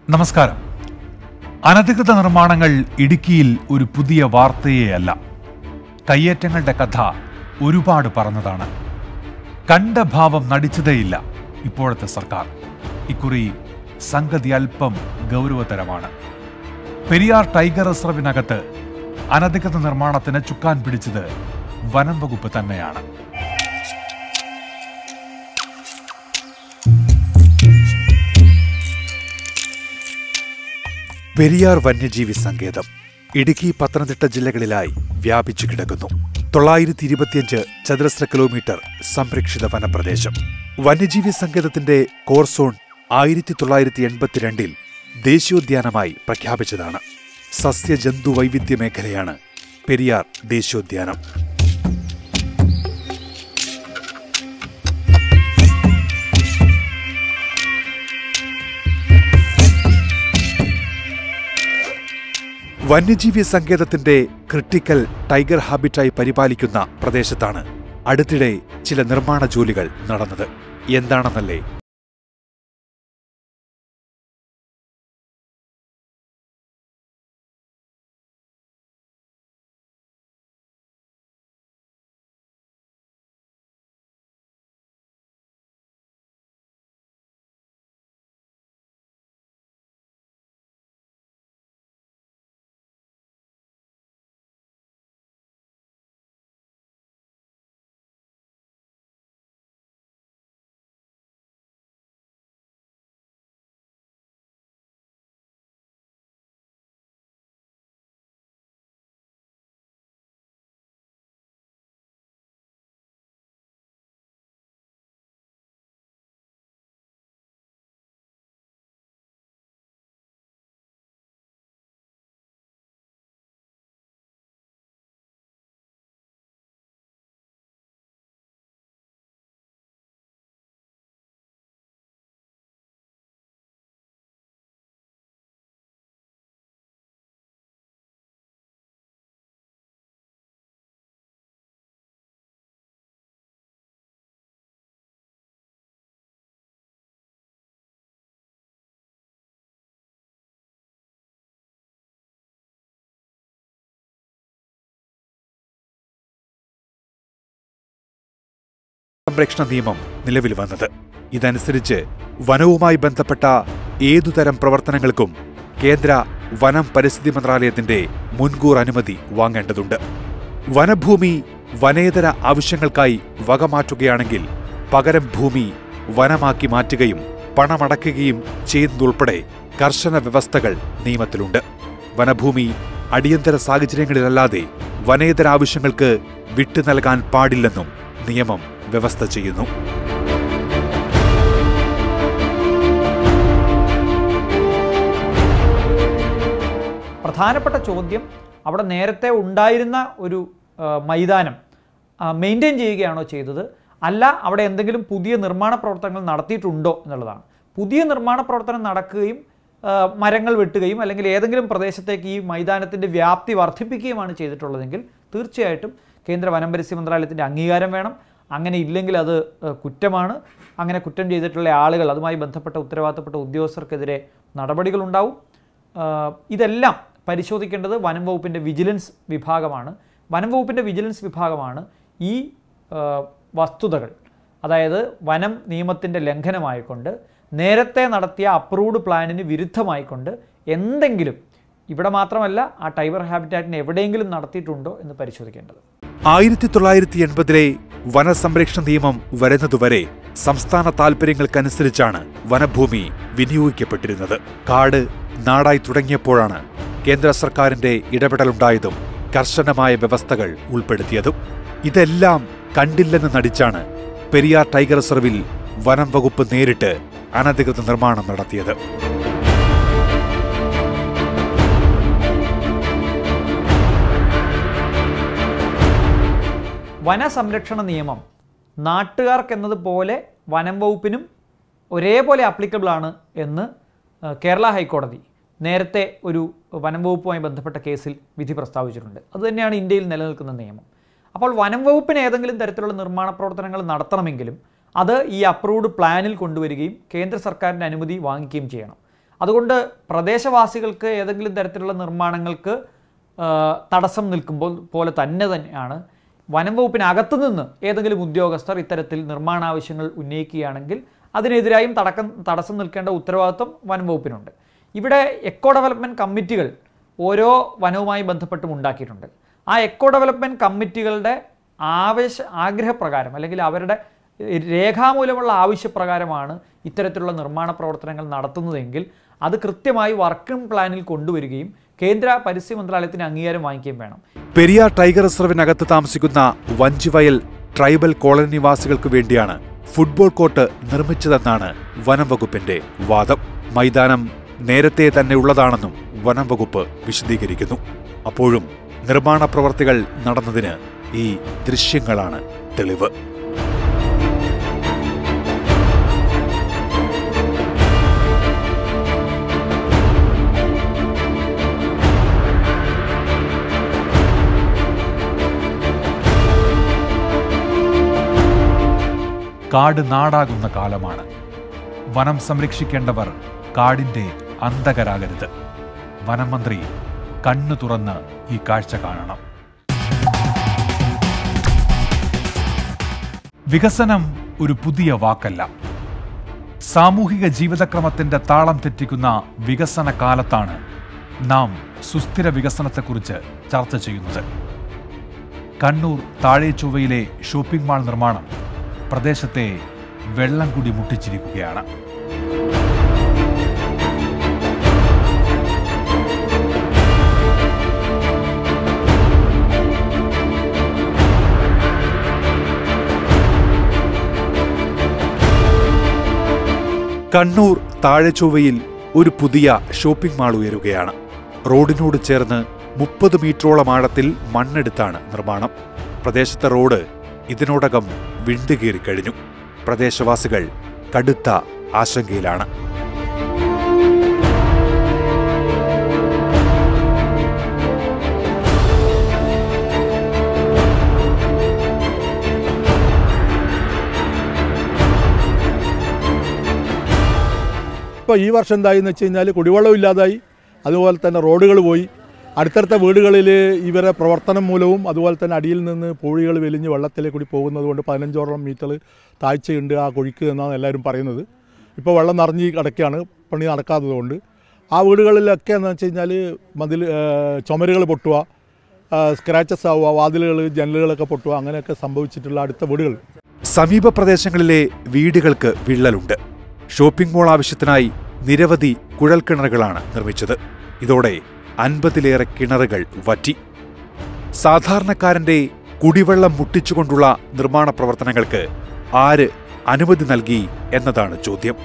നമസ്കാരം അനധികൃത നിർമ്മാണങ്ങൾ ഇടുക്കിയിൽ ഒരു പുതിയ വാർത്തയേ അല്ല കയ്യേറ്റങ്ങളുടെ കഥ ഒരുപാട് പറഞ്ഞതാണ് കണ്ട ഭാവം നടിച്ചതേയില്ല ഇപ്പോഴത്തെ സർക്കാർ ഇക്കുറി സംഗതി അല്പം ഗൗരവതരമാണ് പെരിയാർ ടൈഗർ റിസർവിനകത്ത് അനധികൃത നിർമ്മാണത്തിന് ചുക്കാൻ പിടിച്ചത് വനം വകുപ്പ് തന്നെയാണ് പെരിയാർ വന്യജീവി സങ്കേതം ഇടുക്കി പത്തനംതിട്ട ജില്ലകളിലായി വ്യാപിച്ചു കിടക്കുന്നു തൊള്ളായിരത്തി ഇരുപത്തിയഞ്ച് ചതുരശ്ര കിലോമീറ്റർ സംരക്ഷിത വനപ്രദേശം വന്യജീവി സങ്കേതത്തിന്റെ കോർ സോൺ ആയിരത്തി തൊള്ളായിരത്തി എൺപത്തിരണ്ടിൽ ദേശീയോദ്യാനമായി പ്രഖ്യാപിച്ചതാണ് സസ്യജന്തു വൈവിധ്യ മേഖലയാണ് പെരിയാർ ദേശീയോദ്യാനം വന്യജീവി സങ്കേതത്തിന്റെ ക്രിട്ടിക്കൽ ടൈഗർ ഹാബിറ്റായി പരിപാലിക്കുന്ന പ്രദേശത്താണ് അടുത്തിടെ ചില നിർമ്മാണ ജോലികൾ നടന്നത് എന്താണെന്നല്ലേ സംരക്ഷണ നിയമം നിലവിൽ വന്നത് ഇതനുസരിച്ച് വനവുമായി ബന്ധപ്പെട്ട ഏതുതരം പ്രവർത്തനങ്ങൾക്കും കേന്ദ്ര വനം പരിസ്ഥിതി മന്ത്രാലയത്തിന്റെ മുൻകൂർ അനുമതി വാങ്ങേണ്ടതുണ്ട് വനഭൂമി വനേതര ആവശ്യങ്ങൾക്കായി വകമാറ്റുകയാണെങ്കിൽ പകരം ഭൂമി വനമാക്കി മാറ്റുകയും പണമടക്കുകയും ചെയ്യുന്നതുൾപ്പെടെ കർശന വ്യവസ്ഥകൾ നിയമത്തിലുണ്ട് വനഭൂമി അടിയന്തര സാഹചര്യങ്ങളിലല്ലാതെ വനേതര ആവശ്യങ്ങൾക്ക് വിട്ടു നൽകാൻ പാടില്ലെന്നും നിയമം വ്യവസ്ഥ ചെയ്യുന്നു പ്രധാനപ്പെട്ട ചോദ്യം അവിടെ നേരത്തെ ഉണ്ടായിരുന്ന ഒരു ആ, മൈതാനം മെയിൻറ്റെയിൻ ചെയ്യുകയാണോ ചെയ്തത് അല്ല അവിടെ എന്തെങ്കിലും പുതിയ നിർമ്മാണ പ്രവർത്തനങ്ങൾ നടത്തിയിട്ടുണ്ടോ എന്നുള്ളതാണ് പുതിയ നിർമ്മാണ പ്രവർത്തനം നടക്കുകയും ആ, മരങ്ങൾ വെട്ടുകയും അല്ലെങ്കിൽ ഏതെങ്കിലും പ്രദേശത്തേക്ക് ഈ മൈതാനത്തിൻ്റെ വ്യാപ്തി വർദ്ധിപ്പിക്കുകയുമാണ് ചെയ്തിട്ടുള്ളതെങ്കിൽ തീർച്ചയായിട്ടും കേന്ദ്ര വനം പരിസ്ഥിതി മന്ത്രാലയത്തിൻ്റെ അംഗീകാരം വേണം അങ്ങനെ ഇല്ലെങ്കിൽ അത് ആ, കുറ്റമാണ് അങ്ങനെ കുറ്റം ചെയ്തിട്ടുള്ള ആളുകൾ അതുമായി ബന്ധപ്പെട്ട ഉത്തരവാദിത്തപ്പെട്ട ഉദ്യോഗസ്ഥർക്കെതിരെ നടപടികളുണ്ടാവും ആഹ് ഇതെല്ലാം പരിശോധിക്കേണ്ടത് വനം വകുപ്പിൻ്റെ വിജിലൻസ് വിഭാഗമാണ് വനം വകുപ്പിൻ്റെ വിജിലൻസ് വിഭാഗമാണ് ഈ ആഹ് വസ്തുതകൾ അതായത് വനം നിയമത്തിൻ്റെ ലംഘനമായിക്കൊണ്ട് നേരത്തെ നടത്തിയ അപ്രൂവ്ഡ് പ്ലാനിന് വിരുദ്ധമായിക്കൊണ്ട് എന്തെങ്കിലും ഇവിടെ മാത്രമല്ല ആ ടൈബർ ഹാബിറ്റാറ്റിന് എവിടെയെങ്കിലും നടത്തിയിട്ടുണ്ടോ എന്ന് പരിശോധിക്കേണ്ടത് ആയിരത്തി തൊള്ളായിരത്തി എൺപതിലെ വനസംരക്ഷണ നിയമം വരുന്നതുവരെ സംസ്ഥാന താൽപര്യങ്ങൾക്കനുസരിച്ചാണ് വനഭൂമി വിനിയോഗിക്കപ്പെട്ടിരുന്നത് കാട് നാടായി തുടങ്ങിയപ്പോഴാണ് കേന്ദ്ര സർക്കാരിന്റെ ഇടപെടലുണ്ടായതും കർശനമായ വ്യവസ്ഥകൾ ഉൾപ്പെടുത്തിയതും ഇതെല്ലാം കണ്ടില്ലെന്ന് നടിച്ചാണ് പെരിയാർ ടൈഗർ റിസർവിൽ വനം വകുപ്പ് നേരിട്ട് അനധികൃത നിർമ്മാണം നടത്തിയത് വനസംരക്ഷണ നിയമം നാട്ടുകാർക്കെന്നതുപോലെ വനം വകുപ്പിനും ഒരേപോലെ ആപ്ലിക്കബിൾ ആണ് എന്ന് ആ, കേരള ഹൈക്കോടതി നേരത്തെ ഒരു വനം വകുപ്പുമായി ബന്ധപ്പെട്ട കേസിൽ വിധി പ്രസ്താവിച്ചിട്ടുണ്ട് അതുതന്നെയാണ് ഇന്ത്യയിൽ നിലനിൽക്കുന്ന നിയമം അപ്പോൾ വനം വകുപ്പിന് ഏതെങ്കിലും തരത്തിലുള്ള നിർമ്മാണ പ്രവർത്തനങ്ങൾ നടത്തണമെങ്കിലും അത് ഈ അപ്രൂവ്ഡ് പ്ലാനിൽ കൊണ്ടുവരികയും കേന്ദ്ര സർക്കാരിൻ്റെ അനുമതി വാങ്ങിക്കുകയും ചെയ്യണം അതുകൊണ്ട് പ്രദേശവാസികൾക്ക് ഏതെങ്കിലും തരത്തിലുള്ള നിർമ്മാണങ്ങൾക്ക് ആ, തടസ്സം നിൽക്കുമ്പോൾ പോലെ തന്നെ തന്നെയാണ് വനം വകുപ്പിനകത്തു നിന്ന് ഏതെങ്കിലും ഉദ്യോഗസ്ഥർ ഇത്തരത്തിൽ നിർമ്മാണ ആവശ്യങ്ങൾ ഉന്നയിക്കുകയാണെങ്കിൽ അതിനെതിരായും തടക്കം തടസ്സം നിൽക്കേണ്ട ഉത്തരവാദിത്വം വനം വകുപ്പിനുണ്ട് ഇവിടെ എക്കോ ഡെവലപ്മെൻറ്റ് കമ്മിറ്റികൾ ഓരോ വനവുമായി ബന്ധപ്പെട്ടും ഉണ്ടാക്കിയിട്ടുണ്ട് ആ എക്കോ ഡെവലപ്മെൻറ്റ് കമ്മിറ്റികളുടെ ആവേശ ആഗ്രഹപ്രകാരം അല്ലെങ്കിൽ അവരുടെ രേഖാമൂലമുള്ള ആവശ്യപ്രകാരമാണ് ഇത്തരത്തിലുള്ള നിർമ്മാണ പ്രവർത്തനങ്ങൾ നടത്തുന്നതെങ്കിൽ അത് കൃത്യമായി വർക്കിംഗ് പ്ലാനിൽ കൊണ്ടുവരികയും കേന്ദ്ര പരിസ്ഥിതി മന്ത്രാലയത്തിന് അംഗീകാരം വാങ്ങിക്കുകയും വേണം പെരിയാർ ടൈഗർ റിസർവിനകത്ത് താമസിക്കുന്ന വഞ്ചിവയൽ ട്രൈബൽ കോളനി നിവാസികൾക്ക് വേണ്ടിയാണ് ഫുട്ബോൾ കോർട്ട് നിർമ്മിച്ചതെന്നാണ് വനം വകുപ്പിന്റെ വാദം മൈതാനം നേരത്തെ തന്നെ ഉള്ളതാണെന്നും വനം വകുപ്പ് വിശദീകരിക്കുന്നു അപ്പോഴും നിർമ്മാണ പ്രവർത്തികൾ നടന്നതിന് ഈ ദൃശ്യങ്ങളാണ് തെളിവ് കാട് നാടാകുന്ന കാലമാണ് വനം സംരക്ഷിക്കേണ്ടവർ കാടിന്റെ അന്തകരാകരുത് വനം മന്ത്രി കണ്ണു തുറന്ന് ഈ കാഴ്ച കാണണം വികസനം ഒരു പുതിയ വാക്കല്ല സാമൂഹിക ജീവിതക്രമത്തിന്റെ താളം തെറ്റിക്കുന്ന വികസന കാലത്താണ് നാം സുസ്ഥിര വികസനത്തെക്കുറിച്ച് ചർച്ച ചെയ്യുന്നത് കണ്ണൂർ താഴേച്ചൊവ്വയിലെ ഷോപ്പിംഗ് മാൾ നിർമ്മാണം പ്രദേശത്തെ വെള്ളം കൂടി മുട്ടിച്ചിരിക്കുകയാണ് കണ്ണൂർ താഴെച്ചൊവ്വയിൽ ഒരു പുതിയ ഷോപ്പിംഗ് മാൾ ഉയരുകയാണ് റോഡിനോട് ചേർന്ന് മുപ്പത് മീറ്ററോളം ആഴത്തിൽ മണ്ണെടുത്താണ് നിർമ്മാണം പ്രദേശത്തെ റോഡ് ഇതിനോടകം വിണ്ടുകീറിക്കഴിഞ്ഞു പ്രദേശവാസികൾ കടുത്ത ആശങ്കയിലാണ് ഇപ്പോൾ ഈ വർഷം എന്തായി എന്ന് വെച്ച് കഴിഞ്ഞാൽ കുടിവെള്ളം ഇല്ലാതായി അതുപോലെ തന്നെ റോഡുകൾ പോയി അടുത്തടുത്ത വീടുകളിൽ ഇവരെ പ്രവർത്തനം മൂലവും അതുപോലെ തന്നെ അടിയിൽ നിന്ന് പൂഴികൾ വെലിഞ്ഞ് വെള്ളത്തിലേക്ക് കൂടി പോകുന്നത് കൊണ്ട് പതിനഞ്ചോളം മീറ്റർ താഴ്ചയുണ്ട് ആ കുഴിക്ക് എന്നാണ് എല്ലാവരും പറയുന്നത് ഇപ്പോൾ വെള്ളം നിറഞ്ഞ് കിടക്കുകയാണ് പണി നടക്കാത്തതുകൊണ്ട് ആ വീടുകളിലൊക്കെ എന്ന് വെച്ച് കഴിഞ്ഞാൽ മതിൽ ചുമരുകൾ പൊട്ടുക സ്ക്രാച്ചസ് ആവുക വാതിലുകൾ ജനലുകളൊക്കെ പൊട്ടുക അങ്ങനെയൊക്കെ സംഭവിച്ചിട്ടുള്ള അടുത്ത വീടുകൾ സമീപ പ്രദേശങ്ങളിലെ വീടുകൾക്ക് വിള്ളലുണ്ട് ഷോപ്പിംഗ് മോൾ ആവശ്യത്തിനായി നിരവധി കുഴൽക്കിണറുകളാണ് നിർമ്മിച്ചത് ഇതോടെ അൻപതിലേറെ കിണറുകൾ വറ്റി സാധാരണക്കാരന്റെ കുടിവെള്ളം മുട്ടിച്ചുകൊണ്ടുള്ള നിർമ്മാണ പ്രവർത്തനങ്ങൾക്ക് ആര് അനുമതി നൽകി എന്നതാണ് ചോദ്യം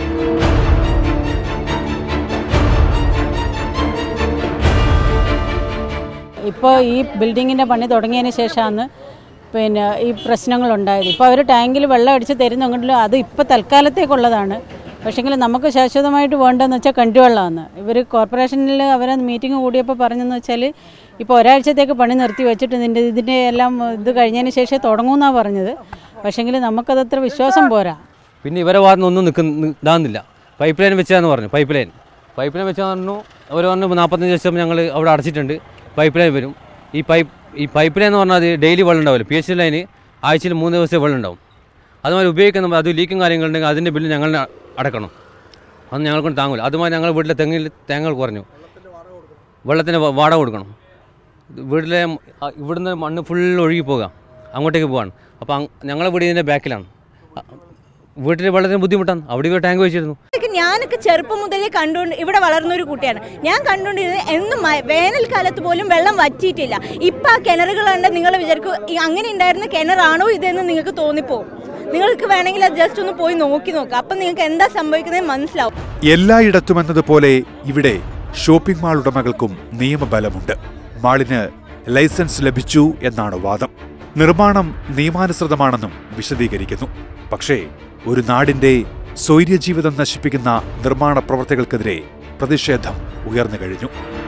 ഇപ്പോൾ ഈ ബിൽഡിങ്ങിൻ്റെ പണി തുടങ്ങിയതിന് ശേഷമാണ് പിന്നെ ഈ പ്രശ്നങ്ങളുണ്ടായത് ഇപ്പോൾ അവർ ടാങ്കിൽ വെള്ളം അടിച്ച് തരുന്നെങ്കിലും അത് ഇപ്പോൾ തൽക്കാലത്തേക്കുള്ളതാണ് പക്ഷേങ്കിൽ നമുക്ക് ശാശ്വതമായിട്ട് വേണ്ടതെന്ന് വെച്ചാൽ കണ്ടുവെള്ളമാണ് ഇവർ കോർപ്പറേഷനിൽ അവരെ മീറ്റിംഗ് കൂടിയപ്പോൾ പറഞ്ഞതെന്ന് വെച്ചാൽ ഇപ്പോൾ ഒരാഴ്ചത്തേക്ക് പണി നിർത്തി വെച്ചിട്ട് ഇതിൻ്റെ ഇതിൻ്റെ എല്ലാം ഇത് കഴിഞ്ഞതിന് ശേഷം തുടങ്ങുമെന്നാണ് പറഞ്ഞത് പക്ഷേങ്കിൽ നമുക്കതത്ര വിശ്വാസം പോരാ പിന്നെ ഇവരെ ഭാഗത്തുനിന്ന് ഒന്നും നിൽക്കുന്ന ഇതാകുന്നില്ല പൈപ്പ് ലൈൻ വെച്ചാന്ന് പറഞ്ഞു പൈപ്പ് ലൈൻ പൈപ്പ് ലൈൻ വെച്ചാൽ പറഞ്ഞു അവർ പറഞ്ഞു നാൽപ്പത്തഞ്ച് ലക്ഷം ഞങ്ങൾ അവിടെ അടച്ചിട്ടുണ്ട് പൈപ്പ് ലൈൻ വരും ഈ പൈപ്പ് ഈ പൈപ്പ് ലൈൻ എന്ന് പറഞ്ഞാൽ ഡെയിലി വെള്ളം ഉണ്ടാവില്ല പി എച്ച് ലൈന് ആഴ്ചയിൽ മൂന്ന് ദിവസമേ വെള്ളം ഉണ്ടാവും അതുമാതിരി ഉപയോഗിക്കുന്ന അത് ലീക്കും കാര്യങ്ങളുണ്ടെങ്കിൽ അതിൻ്റെ ബില്ല് ഞങ്ങൾ അടക്കണം അത് ഞങ്ങൾക്കൊണ്ട് താങ്ങില്ല അതുമായി ഞങ്ങൾ വീട്ടിലെ തെങ്ങിൽ തേങ്ങകൾ കുറഞ്ഞു വെള്ളത്തിന് വ- വാടക കൊടുക്കണം വീട്ടിലെ ആ, ഇവിടുന്ന് മണ്ണ് ഫുൾ ഒഴുകി പോകാം അങ്ങോട്ടേക്ക് പോകാണ് അപ്പോൾ ഞങ്ങളെ വീട് ഇതിൻ്റെ ബാക്കിലാണ് വീട്ടിൽ വെള്ളത്തിന് ബുദ്ധിമുട്ടാണ് അവിടെ ഒരു ടാങ്ക് വെച്ചിരുന്നു ഇതൊക്കെ ഞാനൊക്കെ ചെറുപ്പം മുതലേ കണ്ടുകൊണ്ട് ഇവിടെ വളർന്ന ഒരു കുട്ടിയാണ് ഞാൻ കണ്ടുകൊണ്ടിരുന്നത് എന്നും മ- വേനൽക്കാലത്ത് പോലും വെള്ളം വറ്റിയിട്ടില്ല ഇപ്പം ആ കിണറുകൾ കണ്ട് നിങ്ങൾ വിചാരിക്കും ഈ അങ്ങനെ ഉണ്ടായിരുന്ന കിണറാണോ ഇതെന്ന് നിങ്ങൾക്ക് തോന്നിപ്പോവും നിങ്ങൾക്ക് വേണമെങ്കിൽ അത് ജസ്റ്റ് ഒന്ന് പോയി നോക്കി നോക്കാം അപ്പം നിങ്ങൾക്ക് എന്താ സംഭവിക്കുന്നത് മനസ്സിലാവും എല്ലായിടത്തും എന്നതുപോലെ ഇവിടെ ഷോപ്പിംഗ് മാൾ ഉടമകൾക്കും നിയമബലമുണ്ട് മാളിന് ലൈസൻസ് ലഭിച്ചു എന്നാണ് വാദം നിർമ്മാണം നിയമാനുസൃതമാണെന്നും വിശദീകരിക്കുന്നു പക്ഷേ ഒരു നാടിന്റെ സ്വൈര്യജീവിതം നശിപ്പിക്കുന്ന നിർമ്മാണ പ്രവർത്തികൾക്കെതിരെ പ്രതിഷേധം ഉയർന്നു കഴിഞ്ഞു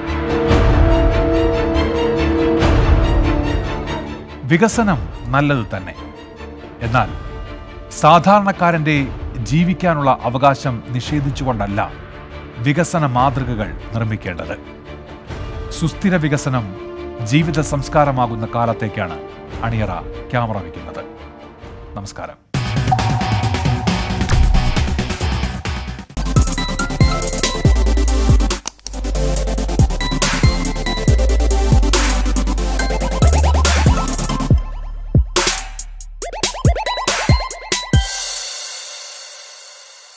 വികസനം നല്ലത് തന്നെ എന്നാൽ സാധാരണക്കാരന്റെ ജീവിക്കാനുള്ള അവകാശം നിഷേധിച്ചുകൊണ്ടല്ല വികസന മാതൃകകൾ നിർമ്മിക്കേണ്ടത് സുസ്ഥിര വികസനം ജീവിത സംസ്കാരമാകുന്ന കാലത്തേക്കാണ് അണിയറ ക്യാമറ വയ്ക്കുന്നത് നമസ്കാരം